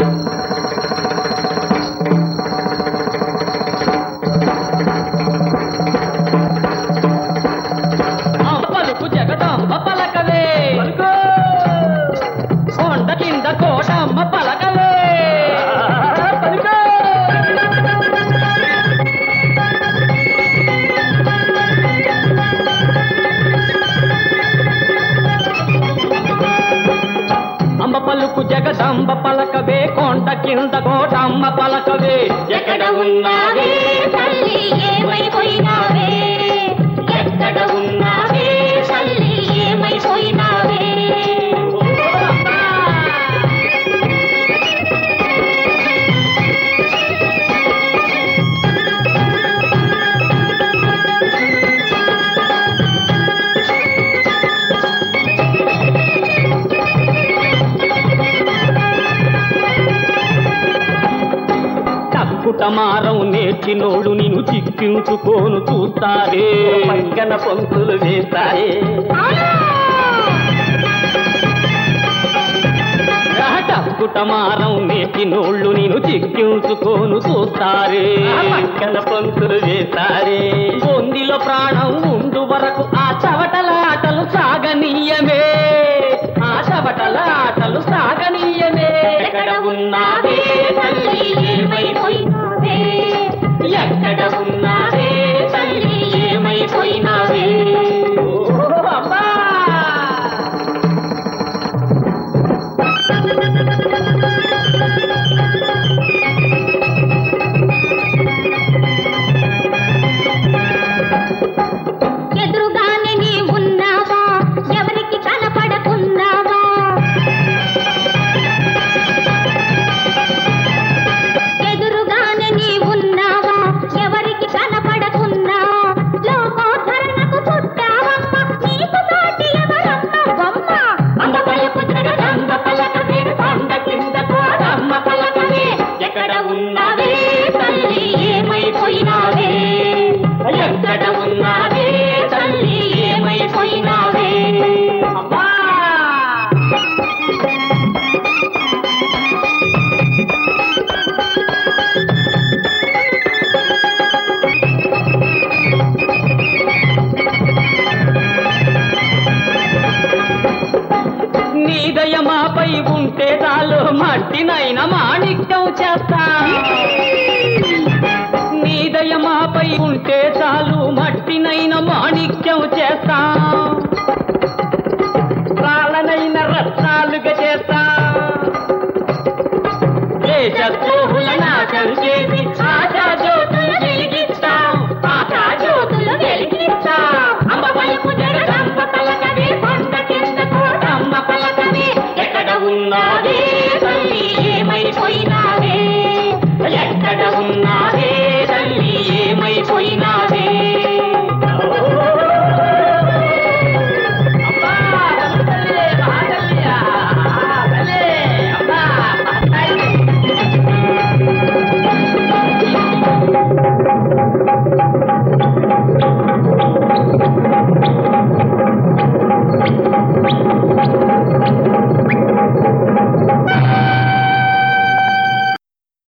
ఆ పలుకు జగదాంబ పలకవే కొండ కింద కోటమ్మ పలకవే అంబ పలుకు జగదంబ పలకవే కొండ కింద కోటమ్మ పలకవే ఎక్కడ ఉన్నావే తల్లి ఏమైపోయినావే ఎక్కడ ఉన్నావే తల్లి ఏమైపోయినావే తక్కుటమారం నేర్చినోడు నిన్ను చిక్కించుకోను చూస్తారే పక్కన పొంతులు వేస్తారే తక్కుటమారం నేర్చినోళ్ళు నిన్ను చిక్కించుకోను చూస్తారే పక్కన పొంతులు వేస్తారే బొందిలో ప్రాణం ఉండు వరకు ఆ చవటల ఆటలు సాగనీయమే ఆ చవటల ఆటలు సాగనీయమే ఎక్కడ ఉన్నావే తల్లి ఏమైపోయినావే ఎక్కడ ఉన్నావే తల్లి ఏమైపోయినావే ఓ అమ్మా ఎదురుగానే నీ ఉన్నావా ఎవరికి కనపడకున్నావా ఎదురుగానే నీ ఉన్నావా ఎవరికి కనపడకున్నా లోకోధరణకు పుట్టావమ్మ నీకు సాటి ఎవరమ్మ బొమ్మ అంద పలుకు జగదంబ పలకవే కొండ కింద కోటమ్మ పలకవే ఎక్కడ ఉన్నావే తల్లి ఏమైపోయినావే ఎక్కడ ఉన్నావే తల్లి ఏమైపోయినావే అమ్మా నీ దయ మాపై ఉంటే చాలు మట్టినైనా మాణిక్యం చేస్తా నీ దయ మాపై ఉంటే చాలు మట్టినైనా మాణిక్యం చేస్తా రాళ్ళనైన రత్నాలుగా చేస్తా దేశద్రోహుల నాశం చేసి ఆ